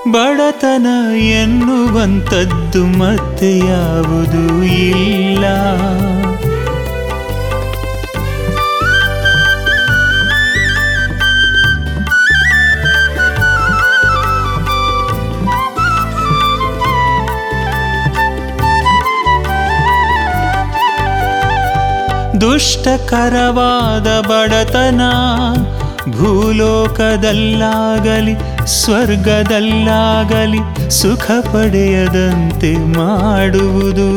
ಬಡತನ ಎನ್ನುವಂಥದ್ದು ಮತ್ತೆ ಯಾವುದೂ ಇಲ್ಲ ದುಷ್ಟಕರವಾದ ಬಡತನ ಭೂಲೋಕದಲ್ಲಾಗಲಿ ಸ್ವರ್ಗದಲ್ಲಾಗಲಿ ಸುಖ ಪಡೆಯದಂತೆ ಮಾಡುವುದು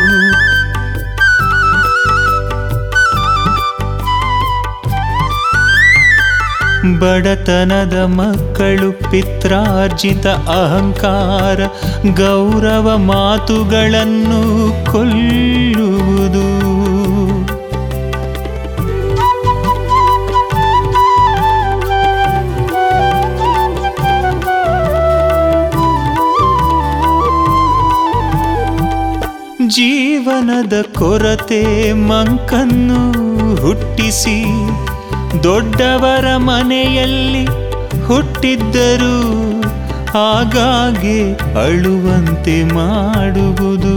ಬಡತನದ ಮಕ್ಕಳು ಪಿತ್ರಾರ್ಜಿತ ಅಹಂಕಾರ ಗೌರವ ಮಾತುಗಳನ್ನು ಕೊಲ್ಲುವುದು ಜೀವನದ ಕೊರತೆ ಮಂಕನ್ನು ಹುಟ್ಟಿಸಿ ದೊಡ್ಡವರ ಮನೆಯಲ್ಲಿ ಹುಟ್ಟಿದ್ದರೂ ಆಗಾಗ್ಗೆ ಅಳುವಂತೆ ಮಾಡುವುದು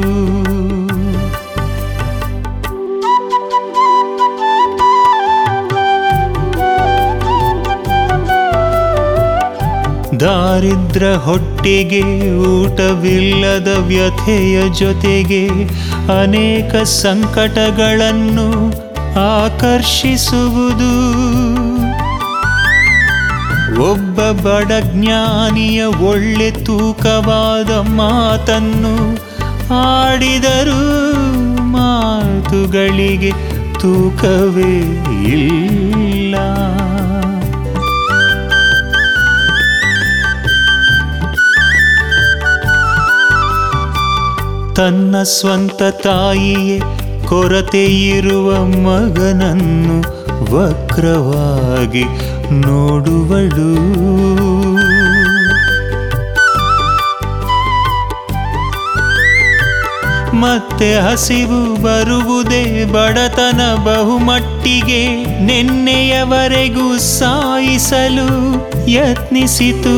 ದಾರಿದ್ರ ಹೊಟ್ಟೆಗೆ ಊಟವಿಲ್ಲದ ವ್ಯಥೆಯ ಜೊತೆಗೆ ಅನೇಕ ಸಂಕಟಗಳನ್ನು ಆಕರ್ಷಿಸುವುದು ಒಬ್ಬ ಬಡಜ್ಞಾನಿಯ ಒಳ್ಳೆ ತೂಕವಾದ ಮಾತನ್ನು ಆಡಿದರೂ ಮಾತುಗಳಿಗೆ ತೂಕವೇ ಇಲ್ಲ ತನ್ನ ಸ್ವಂತ ತಾಯಿಯೇ ಕೊರತೆ ಇರುವ ಮಗನನ್ನು ವಕ್ರವಾಗಿ ನೋಡುವಳು ಮತ್ತೆ ಹಸಿವು ಬರುವುದೇ ಬಡತನ ಬಹುಮಟ್ಟಿಗೆ ನಿನ್ನೆಯವರೆಗೂ ಸಾಯಿಸಲು ಯತ್ನಿಸಿತು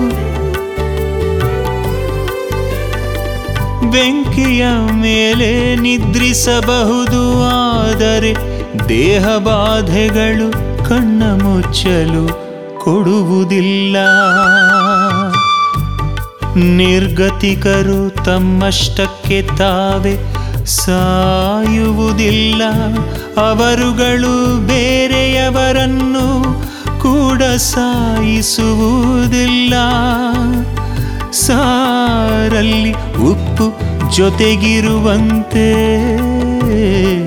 ಬೆಂಕಿಯ ಮೇಲೆ ನಿದ್ರಿಸಬಹುದು ಆದರೆ ದೇಹ ಬಾಧೆಗಳು ಕಣ್ಣ ಮುಚ್ಚಲು ಕೊಡುವುದಿಲ್ಲ ನಿರ್ಗತಿಕರು ತಮ್ಮಷ್ಟಕ್ಕೆ ತಾವೇ ಸಾಯುವುದಿಲ್ಲ ಅವರುಗಳು ಬೇರೆಯವರನ್ನು ಕೂಡ ಸಾಯಿಸುವುದಿಲ್ಲ ಸಾರಲ್ಲಿ ಉಪ್ಪು ಜೊತೆಗಿರುವಂತೆ